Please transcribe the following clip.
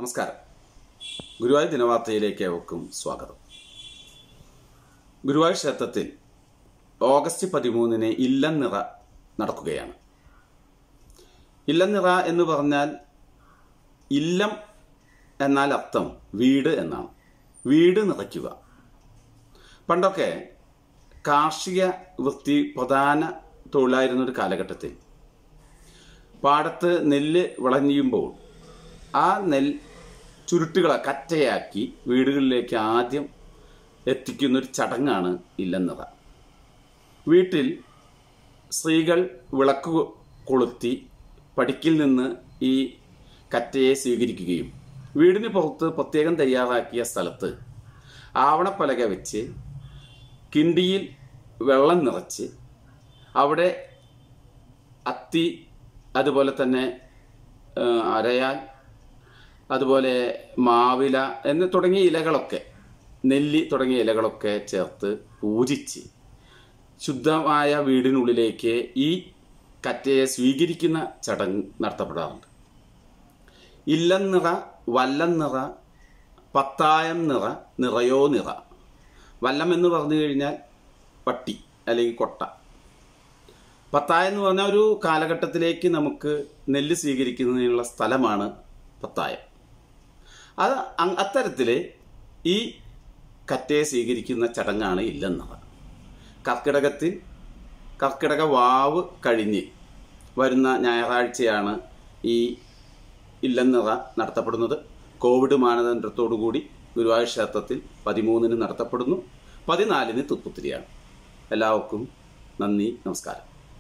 നമസ്കാരം ഗുരുവായൂർ ദിനവാർത്തയിലേക്ക് ഏവർക്കും സ്വാഗതം ഗുരുവായൂർ ക്ഷേത്രത്തിൽ ഓഗസ്റ്റ് പതിമൂന്നിന് ഇല്ലനിറ നടക്കുകയാണ് ഇല്ലനിറ എന്ന് പറഞ്ഞാൽ ഇല്ലം എന്നാൽ അർത്ഥം വീട് എന്നാണ് വീട് നിറയ്ക്കുക പണ്ടൊക്കെ കാർഷിക വൃത്തി പ്രധാന തൊഴിലായിരുന്ന ഒരു കാലഘട്ടത്തിൽ പാടത്ത് നെല്ല് വിളഞ്ഞുമ്പോൾ ആ നെൽ ചുരുട്ടുകളെ കറ്റയാക്കി വീടുകളിലേക്ക് ആദ്യം എത്തിക്കുന്ന ഒരു ചടങ്ങാണ് ഇല്ലെന്നറ വീട്ടിൽ സ്ത്രീകൾ വിളക്ക് കൊളുത്തി പടിക്കിൽ നിന്ന് ഈ കറ്റയെ സ്വീകരിക്കുകയും വീടിന് പുറത്ത് പ്രത്യേകം തയ്യാറാക്കിയ സ്ഥലത്ത് ആവണപ്പലക വെച്ച് കിണ്ടിയിൽ വെള്ളം നിറച്ച് അവിടെ അത്തി അതുപോലെ തന്നെ ആ, അരയാൽ അതുപോലെ മാവില എന്ന് തുടങ്ങിയ ഇലകളൊക്കെ നെല്ലി തുടങ്ങിയ ഇലകളൊക്കെ ചേർത്ത് പൂജിച്ച് ശുദ്ധമായ വീടിനുള്ളിലേക്ക് ഈ കറ്റയെ സ്വീകരിക്കുന്ന ചടങ്ങ് നടത്തപ്പെടാറുണ്ട് ഇല്ലം നിറ വല്ലം നിറ പത്തായം നിറ നിറയോ നിറ വല്ലം എന്ന് പറഞ്ഞു കഴിഞ്ഞാൽ പട്ടി അല്ലെങ്കിൽ കൊട്ട പത്തായം എന്ന് പറഞ്ഞാൽ ഒരു കാലഘട്ടത്തിലേക്ക് നമുക്ക് നെല്ല് സ്വീകരിക്കുന്നതിനുള്ള സ്ഥലമാണ് പത്തായം അത് അ- അത്തരത്തില് ഈ കറ്റയെ സ്വീകരിക്കുന്ന ചടങ്ങാണ് ഇല്ലെന്നത് കർക്കിടകത്തിൽ കർക്കിടക വാവ് കഴിഞ്ഞ് വരുന്ന ഞായറാഴ്ചയാണ് ഈ ഇല്ലെന്നിറ നടത്തപ്പെടുന്നത് കോവിഡ് മാനദണ്ഡത്തോടു കൂടി ഗുരുവായൂർ ക്ഷേത്രത്തിൽ പതിമൂന്നിന് നടത്തപ്പെടുന്നു പതിനാലിന് തുപ്പുത്തിരിയാണ് എല്ലാവർക്കും നന്ദി നമസ്കാരം